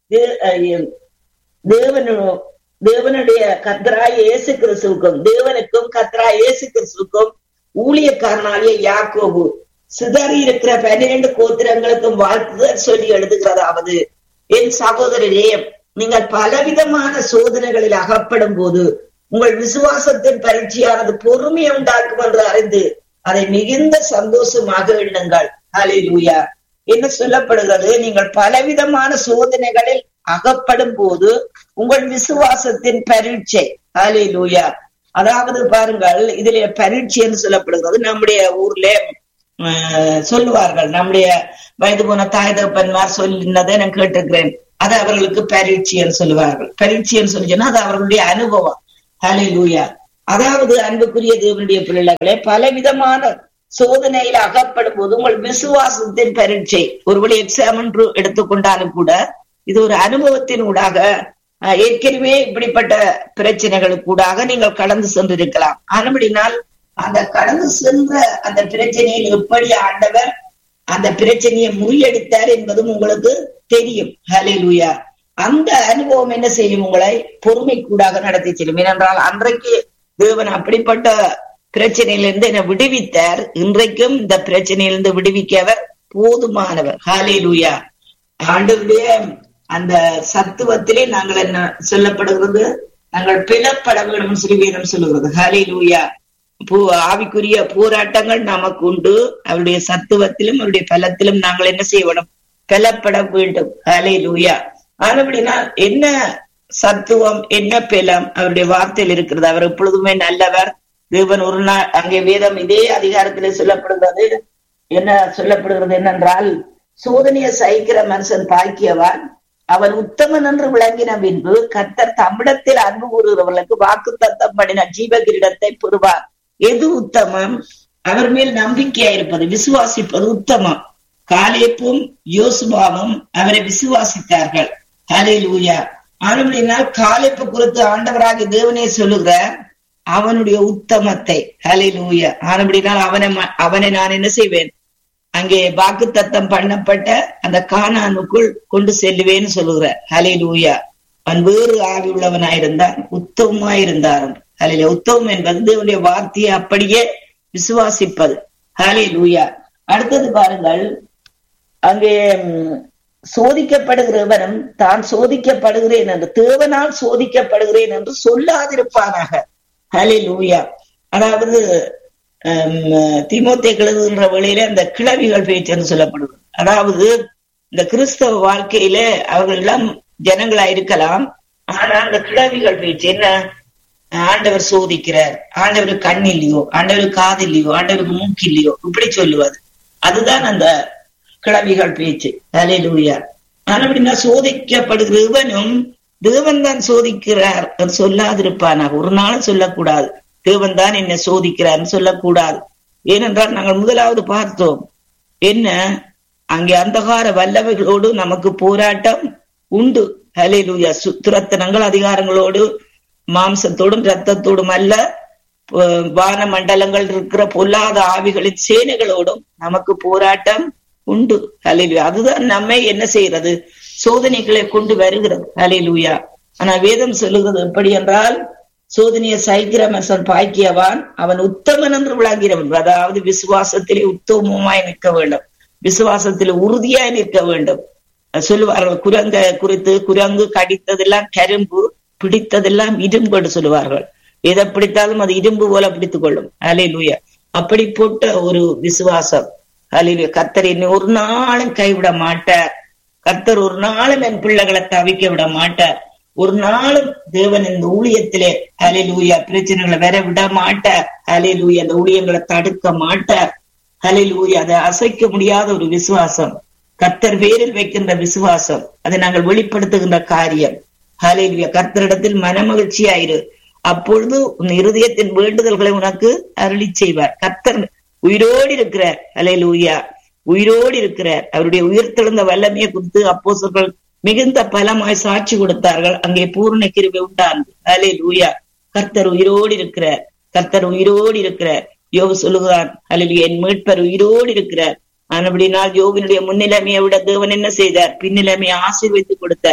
தே- அஹ் தேவனு தேவனுடைய கத்ராய இயேசு கிறிஸ்துவுக்கும் தேவனுக்கும் கத்ராய இயேசு கிறிஸ்துவுக்கும் ஊழியக்காரனாகிய யாக்கோபு சிதறி இருக்கிற பன்னிரண்டு கோத்திரங்களுக்கும் வாழ்த்துதல் சொல்லி எழுதுகிறதாவது என் சகோதரரே நீங்கள் பலவிதமான சோதனைகளில் அகப்படும் போது உங்கள் விசுவாசத்தின் பரீட்சையானது பொறுமையை உண்டாக்கும் என்று அறிந்து அதை மிகுந்த சந்தோஷமாக எண்ணுங்கள் ஹalleluya என்ன சொல்லப்படுகிறது நீங்கள் பலவிதமான சோதனைகளில் அகப்படும் போது உங்கள் விசுவாசத்தின் பரீட்சை ஹalleluya அதாவது பாருங்கள் இதிலே பரீட்சை என்று சொல்லப்படுகிறது நம்முடைய ஊர்ல ஆஹ், சொல்லுவார்கள் நம்முடைய வயது போன தாய் தகப்பன்மார் சொல்லினதை நான் கேட்டிருக்கிறேன் அது அவர்களுக்கு பரீட்சைன்னு சொல்லுவார்கள் பரீட்சைன்னு சொல்லி சொன்னா அது அவர்களுடைய அனுபவம் ஹalleluya அதாவது அன்புக்குரிய தேவனுடைய பிள்ளைகளே பலவிதமான சோதனையில அகப்படும் போது உங்கள் விசுவாசத்தின் பரீட்சை ஒருவேளை எக்ஸாம் என்று எடுத்துக்கொண்டாலும் கூட இது ஒரு அனுபவத்தின் ஊடாக அஹ், ஏற்கனவே இப்படிப்பட்ட பிரச்சனைகளுக்கூடாக நீங்கள் கடந்து சென்றிருக்கலாம் ஆனபடினால் அந்த கடந்து சென்ற அந்த பிரச்சனையில் எப்படி ஆண்டவர் அந்த பிரச்சனையை முறியடித்தார் என்பதும் உங்களுக்கு தெரியும் ஹalleluya அந்த அனுபவம் என்ன செய்யும் உங்களை பொறுமைக்கூடாக நடத்தி செல்லும் ஏனென்றால் அன்றைக்கு தேவன் அப்படிப்பட்ட பிரச்சனையிலிருந்து என்னை விடுவித்தார் இன்றைக்கும் இந்த பிரச்சனையிலிருந்து விடுவிக்கவர் போதுமானவர் ஹalleluya ஆண்டவருடைய அந்த சத்துவத்திலே நாங்கள் என்ன சொல்லப்படுகிறது நாங்கள் பிளப்பட வேண்டும் சொல்லி வேதம் சொல்லுகிறது ஹalleluya பூ ஆவிக்குரிய போராட்டங்கள் நமக்கு உண்டு அவருடைய சத்துவத்திலும் அவருடைய பலத்திலும் நாங்கள் என்ன செய்ய வேண்டும் பலப்பட வேண்டும் ஹalleluya ஆனபடினா என்ன சத்துவம் என்ன பலம் அவருடைய வார்த்தையில் இருக்கிறது அவர் எப்பொழுதுமே நல்லவர் தேவன் ஒரு நாள் அங்கே வேதம் இதே அதிகாரத்திலே சொல்லப்படுகிறது என்ன சொல்லப்படுகிறது என்னென்றால் சோதனையை சகிக்கிற மனுஷன் பாக்கியவான் அவன் உத்தமன் என்று விளங்கின பின்பு கர்த்தர் தம்மிடத்தில் அன்பு கூறுகிறவர்களுக்கு வாக்கு தத்தம் பண்ணின ஜீவ கிரீடத்தை பெறுவார் எது உத்தமம் அவர் மேல் நம்பிக்கையா இருப்பது விசுவாசிப்பது உத்தமம் காலேப்பும் யோசுபாவும் அவரை விசுவாசித்தார்கள் ஹalleluya ஆனபடினால் காலேப்பு குறித்து ஆண்டவராகிய தேவனே சொல்லுகிறார் அவனுடைய உத்தமத்தை ஹalleluya ஆனபடினால் அவனை ம- அவனை நான் என்ன செய்வேன் அங்கே வாக்கு தத்தம் பண்ணப்பட்ட அந்த கானானுக்குள் கொண்டு செல்லுவேன்னு சொல்லுகிறார் ஹalleluya அவன் வேறு ஆவி உள்ளவனாயிருந்தான் உத்தமமாயிருந்தார் ஹalleluya உத்தமம் என்பது தேவனுடைய வார்த்தையை அப்படியே விசுவாசிப்பது ஹalleluya அடுத்தது பாருங்கள் அங்கே ம், சோதிக்கப்படுகிறவனும் தான் சோதிக்கப்படுகிறேன் என்று தேவனால் சோதிக்கப்படுகிறேன் என்று சொல்லாதிருப்பானாக ஹalleluya அதாவது திமுத்தை எழுதுகின்ற வழியில அந்த கிளவிகள் பேச்சு என்று சொல்லப்படுது அதாவது இந்த கிறிஸ்தவ வாழ்க்கையில அவர்கள் எல்லாம் ஜனங்களா இருக்கலாம் ஆனா அந்த கிளவிகள் பேச்சு என்ன ஆண்டவர் சோதிக்கிறார் ஆண்டவருக்கு கண் இல்லையோ ஆண்டவருக்கு காது இல்லையோ ஆண்டவருக்கு மூக்கு இல்லையோ இப்படி சொல்லுவது அதுதான் அந்த கிளவிகள் பேச்சு ஹalleluya ஆனபடினா சோதிக்கப்படுகிற இவனும் தேவன் தான் சோதிக்கிறார் என்று சொல்லாதிருப்பானாக ஒரு நாளும் சொல்லக்கூடாது தேவன் தான் என்னை சோதிக்கிறார்னு சொல்லக்கூடாது ஏனென்றால் நாங்கள் முதலாவது பார்த்தோம் என்ன அங்கே அந்தகார வல்லவைகளோடு நமக்கு போராட்டம் உண்டு ஹalleluya சுத்திரத்தனங்கள் அதிகாரங்களோடு மாம்சத்தோடும் ரத்தத்தோடும் அல்ல ப- வான மண்டலங்கள் இருக்கிற பொல்லாத ஆவிகளின் சேனைகளோடும் நமக்கு போராட்டம் உண்டு ஹalleluya அதுதான் நம்மை என்ன செய்யறது சோதனைகளை கொண்டு வருகிறது ஹalleluya ஆனா வேதம் சொல்லுகிறது எப்படி என்றால் சோதனையை சகிக்கிற மனுஷன் பாக்கியவான் அவன் உத்தமன் என்று விளங்கிறவன் அதாவது விசுவாசத்திலே உத்தமமாய் நிற்க வேண்டும் விசுவாசத்திலே உறுதியாய் நிற்க வேண்டும் சொல்லுவார்கள் குரங்க குறித்து குரங்கு கடித்ததெல்லாம் கரும்பு பிடித்ததெல்லாம் இரும்பு என்று சொல்லுவார்கள் எதை பிடித்தாலும் அது இரும்பு போல பிடித்துக் கொள்ளும் அலையிலுய அப்படி போட்ட ஒரு விசுவாசம் அலையிலுய கர்த்தர் என்னை ஒரு நாளும் கைவிட மாட்டார் கர்த்தர் ஒரு நாளும் என் பிள்ளைகளை தவிக்க விட மாட்டார் ஒரு நாளும் தேவன் இந்த ஊழியத்திலே அலையிலூயா பிரச்சனைகளை வர விட மாட்டார் அலையிலூயா அந்த ஊழியங்களை தடுக்க மாட்டார் அலையிலூயா அதை அசைக்க முடியாத ஒரு விசுவாசம் கர்த்தர் பேரில் வைக்கின்ற விசுவாசம் அதை நாங்கள் வெளிப்படுத்துகின்ற காரியம் ஹalleluya கர்த்தரிடத்தில் மனமகிழ்ச்சியாயிரு அப்பொழுது உன் இருதயத்தின் வேண்டுதல்களை உனக்கு அருளி செய்வார் கர்த்தர் உயிரோடு இருக்கிறார் ஹalleluya உயிரோடு இருக்கிறார் அவருடைய உயிர்த்தெழுந்த வல்லமையை குறித்து அப்போஸ்தலர்கள் மிகுந்த பலமாய் சாட்சி கொடுத்தார்கள் அங்கே பூர்ண கிருபை உண்டானது ஹalleluya கர்த்தர் உயிரோடு இருக்கிறார் கர்த்தர் உயிரோடு இருக்கிறார் யோபு சொல்லுகிறான் ஹalleluya என் மீட்பர் உயிரோடு இருக்கிறார் ஆனபடினால் யோபினுடைய முன்னிலைமையை விட தேவன் என்ன செய்தார் பின்னிலைமையை ஆசீர்வதித்து கொடுத்தார்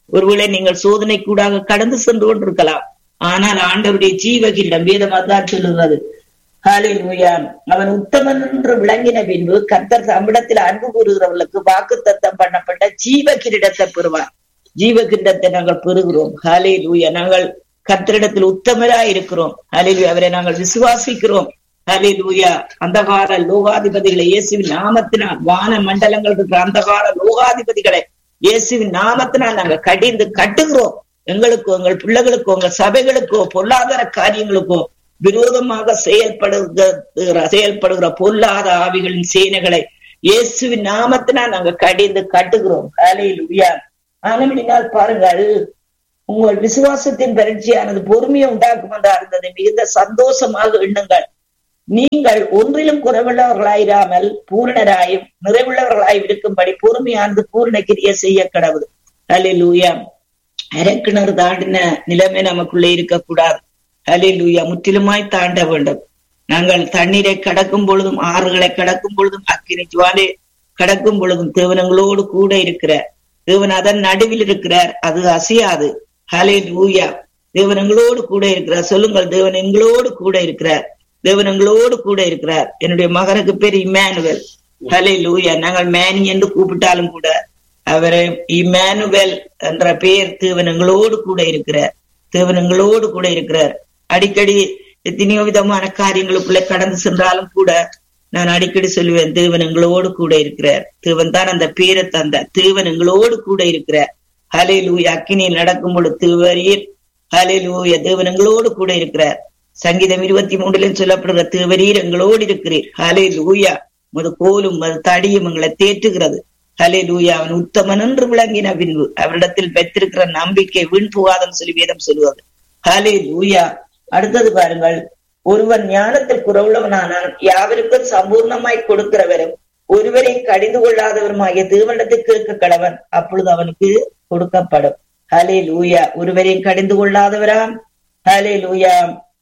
ஒருவேளை நீங்கள் சோதனை கூடாக கடந்து சென்று கொண்டிருக்கலாம் ஆனால் ஆண்டவருடைய ஜீவகிரிடம் வேதம் அதான் சொல்லுகிறது ஹalleluya அவன் உத்தமன் என்று விளங்கின பின்பு கர்த்தர் தம்மிடத்தில் அன்பு கூறுகிறவர்களுக்கு வாக்கு தத்தம் பண்ணப்பட்ட ஜீவ கிரீடத்தை பெறுவார் ஜீவ கிரீடத்தை நாங்கள் பெறுகிறோம் ஹalleluya நாங்கள் கர்த்தரிடத்தில் உத்தமராய் இருக்கிறோம் ஹalleluya அவரை நாங்கள் விசுவாசிக்கிறோம் ஹalleluya அந்தகார லோகாதிபதிகளை இயேசுவின் நாமத்தினால் வான மண்டலங்கள் இருக்கிற அந்தகார லோகாதிபதிகளை இயேசுவின் நாமத்தினால் நாங்க கடிந்து கட்டுகிறோம் எங்களுக்கோ எங்கள் பிள்ளைகளுக்கோ உங்கள் சபைகளுக்கோ பொருளாதார காரியங்களுக்கோ விரோதமாக செயல்படுகிற செயல்படுகிற பொல்லாத ஆவிகளின் சேனைகளை இயேசுவின் நாமத்தினால் நாங்க கடிந்து கட்டுகிறோம் காலையில் உயா ஆனமினால் பாருங்கள் உங்கள் விசுவாசத்தின் பரீட்சையானது பொறுமையை உண்டாக்கும் என்றா இருந்தது மிகுந்த சந்தோஷமாக எண்ணுங்கள் நீங்கள் ஒன்றிலும் குறைவுள்ளவர்களாயிராமல் பூரணராயும் நிறைவுள்ளவர்களாய் இருக்கும்படி பொறுமையானது பூர்ண கிரிய செய்ய கடவுள் அலிலூயா அரக்கிணறு தாண்டின நிலைமை நமக்குள்ளே இருக்கக்கூடாது அலிலூயா முற்றிலுமாய் தாண்ட வேண்டும் நாங்கள் தண்ணீரை கடக்கும் பொழுதும் ஆறுகளை கடக்கும் பொழுதும் அக்கினி ஜுவாலே கடக்கும் பொழுதும் தேவனங்களோடு கூட இருக்கிறார் தேவன் அதன் நடுவில் இருக்கிறார் அது அசையாது ஹலே லூயா தேவன் எங்களோடு கூட இருக்கிறார் சொல்லுங்கள் தேவன் எங்களோடு கூட இருக்கிறார் தேவன் எங்களோடு கூட இருக்கிறார் என்னுடைய மகனுக்கு பேர் இம்மானுவல் ஹலே லூயா நாங்கள் மேனி என்று கூப்பிட்டாலும் கூட அவரை இம்மானுவல் என்ற பெயர் தேவன் எங்களோடு கூட இருக்கிறார் தேவன் எங்களோடு கூட இருக்கிறார் அடிக்கடி எத்தனையோ விதமான காரியங்களுக்குள்ள கடந்து சென்றாலும் கூட நான் அடிக்கடி சொல்லுவேன் தேவன் எங்களோடு கூட இருக்கிறார் தேவன் தான் அந்த பேரை தந்த தேவன் எங்களோடு கூட இருக்கிறார் ஹலே லூயா அக்கினியில் நடக்கும் பொழுது தேவரீர் ஹலே லூயா தேவன் எங்களோடு கூட இருக்கிறார் சங்கீதம் இருபத்தி மூன்றுல சொல்லப்படுகிற தேவரீர் எங்களோடு இருக்கிறீர் ஹலே லூயா மது கோலும் மது தடியும் எங்களை தேற்றுகிறது ஹலே லூயா அவன் உத்தமன் என்று விளங்கின பின்பு அவரிடத்தில் பெற்றிருக்கிற நம்பிக்கை வீண் புகாதம் சொல்லி வேதம் சொல்லுவது ஹலே லூயா அடுத்தது பாருங்கள் ஒருவன் ஞானத்தில் குறவுள்ளவனானால் யாவருக்கும் சம்பூர்ணமாய் கொடுக்கிறவரும் ஒருவரை கடிந்து கொள்ளாதவருமாகிய தேவனிடத்தில் கேட்க கடவன் அப்பொழுது அவனுக்கு கொடுக்கப்படும் ஹலே லூயா ஒருவரையும் கடிந்து கொள்ளாதவராம் ஹலே லூயா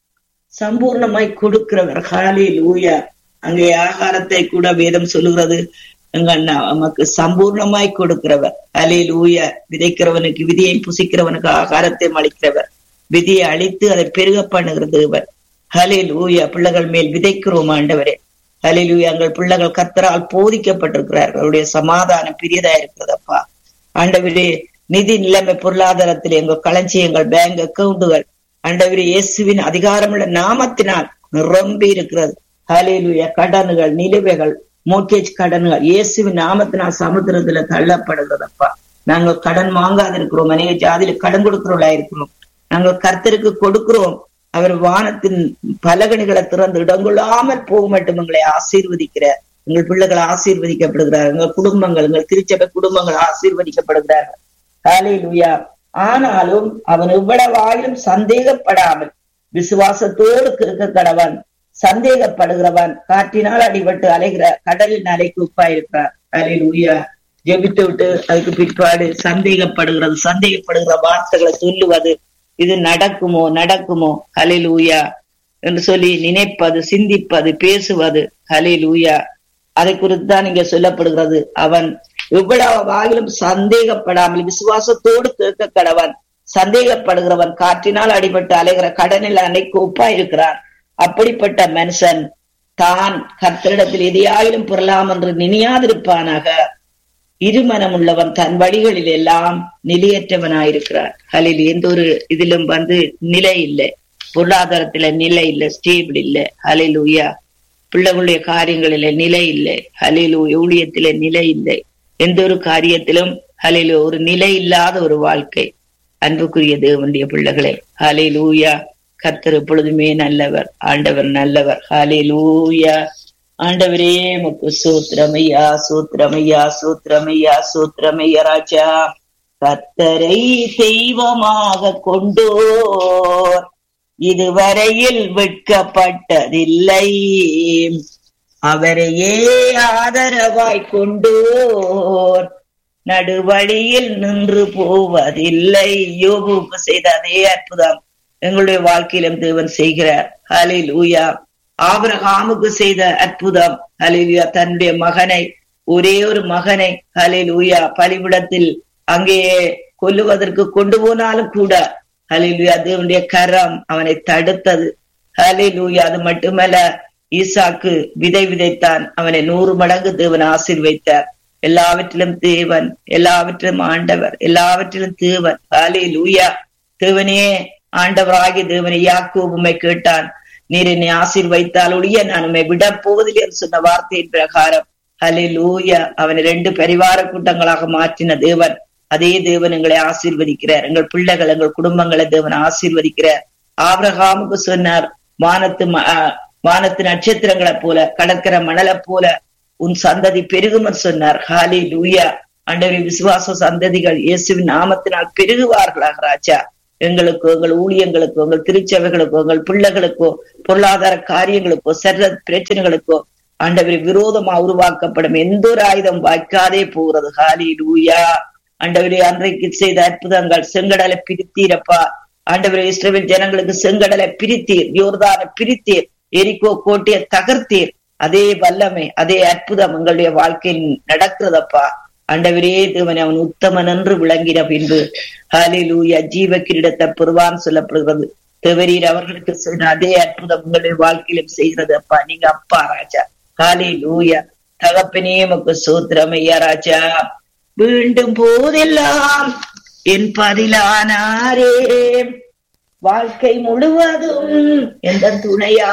சம்பூர்ணமாய் கொடுக்கிறவர் ஹாலே லூயா அங்கே ஆகாரத்தை கூட வேதம் சொல்லுகிறது எங்க அண்ணா நமக்கு சம்பூர்ணமாய் கொடுக்கிறவர் அலே லூயா விதைக்கிறவனுக்கு விதியை புசிக்கிறவனுக்கு ஆகாரத்தை அளிக்கிறவர் விதியை அழித்து அதை பெருக பண்ணுகிற தேவன் ஹலே லூயா பிள்ளைகள் மேல் விதைக்கிறோம் ஆண்டவரே ஹலே லூயா எங்கள் பிள்ளைகள் கத்தரால் போதிக்கப்பட்டிருக்கிறார்கள் அவருடைய சமாதானம் பெரியதா இருக்கிறதப்பா ஆண்டவரே நிதி நிலைமை பொருளாதாரத்தில் எங்கள் களஞ்சியங்கள் பேங்க் அக்கவுண்டுகள் ஆண்டவரே இயேசுவின் அதிகாரமுள்ள நாமத்தினால் நிரம்பி இருக்கிறது ஹலேலுய கடன்கள் நிலுவைகள் மோர்கேஜ் கடன்கள் இயேசுவின் நாமத்தினால் சமுத்திரத்துல தள்ளப்படுகிறதப்பா நாங்கள் கடன் வாங்காது இருக்கிறோம் அநேக ஜாதியில கடன் கொடுக்கிறவளா இருக்கிறோம் நாங்கள் கர்த்தருக்கு கொடுக்கிறோம் அவர் வானத்தின் பலகணிகளை திறந்து இடங்கொள்ளாமல் போக மட்டும் எங்களை ஆசீர்வதிக்கிறார் எங்கள் பிள்ளைகள் ஆசீர்வதிக்கப்படுகிறார்கள் எங்கள் குடும்பங்கள் எங்கள் திருச்சபை குடும்பங்கள் ஆசீர்வதிக்கப்படுகிறார்கள் ஹalleluya ஆனாலும் அவன் எவ்வளவாயிலும் சந்தேகப்படாமல் விசுவாசத்தோடு கேட்க கடவன் சந்தேகப்படுகிறவன் காற்றினால் அடிபட்டு அலைகிற கடலின் அலைக்கு உப்பாயிருக்கிறார் ஹalleluya ஜெபித்து விட்டு அதுக்கு பிற்பாடு சந்தேகப்படுகிறது சந்தேகப்படுகிற வார்த்தைகளை சொல்லுவது இது நடக்குமோ நடக்குமோ ஹalleluya என்று சொல்லி நினைப்பது சிந்திப்பது பேசுவது ஹalleluya அதை குறித்து தான் இங்க சொல்லப்படுகிறது அவன் எவ்வளவு வாயிலும் சந்தேகப்படாமல் விசுவாசத்தோடு கேட்க கடவன் சந்தேகப்படுகிறவன் காற்றினால் அடிபட்டு அலைகிற கடனில் அன்னைக்கு ஒப்பா இருக்கிறான் அப்படிப்பட்ட மனுஷன் தான் கர்த்தரிடத்தில் எதையாயிலும் பெறலாம் என்று நினையாதிருப்பானாக இருமனம் உள்ளவன் தன் வழிகளில் எல்லாம் நிலையற்றவனாயிருக்கிறார் அதில் எந்த ஒரு இதிலும் வந்து நிலை இல்லை பொருளாதாரத்துல நிலை இல்லை ஸ்டேபிள் இல்லை அலையிலூயா பிள்ளைகளுடைய காரியங்களில நிலை இல்லை அலையிலு ஊழியத்தில நிலை இல்லை எந்த ஒரு காரியத்திலும் அலையில ஒரு நிலை இல்லாத ஒரு வாழ்க்கை அன்புக்குரிய தேவனுடைய பிள்ளைகளே ஹலே லூயா கர்த்தர் எப்பொழுதுமே நல்லவர் ஆண்டவர் நல்லவர் ஹலே லூயா ஆண்டவரே முக்கு சூத்திரமையா சூத்திரமையா சூத்திரமையா சூத்திரமையா ராஜா கர்த்தரை தெய்வமாக கொண்டோர் இதுவரையில் விற்கப்பட்டதில்லை அவரையே ஆதரவாய் கொண்டோர் நடுவழியில் நின்று போவதில்லை யோபுக்கு செய்த அதே அற்புதம் எங்களுடைய வாழ்க்கையிலும் தேவன் செய்கிறார் ஹலில் ஊயா ஆபரகாமுக்கு செய்த அற்புதம் ஹலிலுயா தன்னுடைய மகனை ஒரே ஒரு மகனை ஹலில் ஊயா பலிபிடத்தில் அங்கே கொல்லுவதற்கு கொண்டு போனாலும் கூட ஹலிலுயா தேவனுடைய கரம் அவனை தடுத்தது ஹலிலுயா அது மட்டுமல்ல ஈசாக்கு விதை விதைத்தான் அவனை நூறு மடங்கு தேவன் ஆசீர்வைத்தார் எல்லாவற்றிலும் தேவன் எல்லாவற்றிலும் ஆண்டவர் எல்லாவற்றிலும் தேவன் ஹலே லூயா தேவனே ஆண்டவராகிய தேவனை யாக்கோபுமை கேட்டான் நீர் என்னை ஆசீர்வைத்தால் ஒழிய நான் உண்மை விட போவதில்லை என்று சொன்ன வார்த்தையின் பிரகாரம் ஹலே லூயா அவனை ரெண்டு பரிவார கூட்டங்களாக மாற்றின தேவன் அதே தேவன் எங்களை ஆசீர்வதிக்கிறார் எங்கள் பிள்ளைகள் எங்கள் குடும்பங்களை தேவன் ஆசீர்வதிக்கிறார் ஆபிரகாமுக்கு சொன்னார் வானத்து வானத்து நட்சத்திரங்களை போல கடற்கரை மணலை போல உன் சந்ததி பெருகுமர் சொன்னார் ஹாலி லூயா அண்டவரின் விசுவாச சந்ததிகள் இயேசுவின் நாமத்தினால் பெருகுவார்களாக ராஜா எங்களுக்கோ எங்கள் ஊழியங்களுக்கோ எங்கள் திருச்சபைகளுக்கோ எங்கள் பிள்ளைகளுக்கோ பொருளாதார காரியங்களுக்கோ சர்ற பிரச்சனைகளுக்கோ ஆண்டவரை விரோதமா உருவாக்கப்படும் எந்த ஒரு ஆயுதம் வாய்க்காதே போகிறது ஹாலி லூயா ஆண்டவரே அன்றைக்கு செய்த அற்புதங்கள் செங்கடலை பிரித்தீரப்பா ஆண்டவரே இஸ்ரேல் ஜனங்களுக்கு செங்கடலை பிரித்தீர் யோர்தான பிரித்தீர் எரிக்கோ கோட்டையை தகர்த்தீர் அதே வல்லமை அதே அற்புதம் எங்களுடைய வாழ்க்கையில் நடக்கிறதப்பா ஆண்டவரே தேவன் அவன் உத்தமன் என்று விளங்கின பின்பு ஹாலே லூயா ஜீவ கிரீடத்தை பெறுவான் சொல்லப்படுகிறது தேவரீர் அவர்களுக்கு செய்த அதே அற்புதம் உங்களுடைய வாழ்க்கையிலும் செய்கிறது அப்பா நீங்க அப்பா ராஜா ஹாலே லூயா தகப்பனே உமக்கு சூத்திரம் ஐயா ராஜா மீண்டும் போதெல்லாம் என் பதிலானாரே வாழ்க்கை முழுவதும் எந்த துணையா